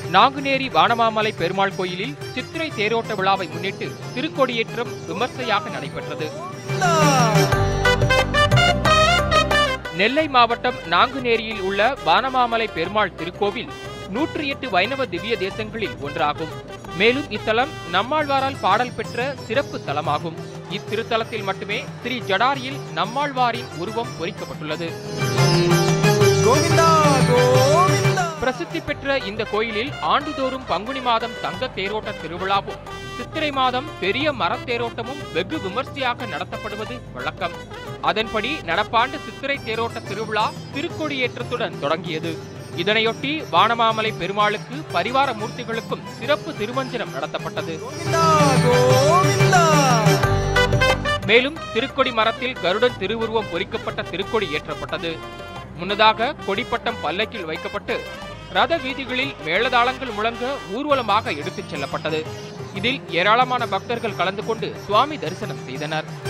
நாங்குநேரி வானமாமலை பெருமாள் கோயிலில் சித்திரை தேரோட்ட விழாவை முன்னிட்டு திருக்கொடியேற்றம் விமர்சையாக நடைபெற்றது நெல்லை மாவட்டம் நாங்குநேரியில் உள்ள வானமாமலை பெருமாள் திருக்கோவில் நூற்றி எட்டு வைணவ திவ்ய தேசங்களில் ஒன்றாகும் மேலும் இத்தலம் நம்மாழ்வாரால் பாடல் பெற்ற சிறப்பு தலமாகும் இத்திருத்தலத்தில் மட்டுமே ஸ்ரீ ஜடாரியில் நம்மாழ்வாரின் உருவம் பொறிக்கப்பட்டுள்ளது கோவிந்தா கோவிந்தா பிரசித்தி பெற்ற இந்த கோயிலில் ஆண்டுதோறும் பங்குனி மாதம் தங்க தேரோட்ட திருவிழாவும் சித்திரை மாதம் பெரிய மரத் தேரோட்டமும் வெகு விமர்சையாக நடத்தப்படுவது வழக்கம் அதன்படி நடப்பாண்டு சித்திரை தேரோட்ட திருவிழா திருக்கொடியேற்றத்துடன் தொடங்கியது இதனையொட்டி வானமாமலை பெருமாளுக்கு பரிவார மூர்த்திகளுக்கும் சிறப்பு திருமஞ்சனம் நடத்தப்பட்டது கோவிந்தா கோவிந்தா மேலும் திருக்கொடி மரத்தில் கருடன் திருவுருவம் பொறிக்கப்பட்ட திருக்கொடி ஏற்றப்பட்டது முன்னதாக கொடிப்பட்டம் பல்லக்கில் வைக்கப்பட்டு ரத வீதிகளில் மேளதாளங்கள் முழங்க ஊர்வலமாக எடுத்துச் செல்லப்பட்டது இதில் ஏராளமான பக்தர்கள் கலந்து கொண்டு சுவாமி தரிசனம் செய்தனர்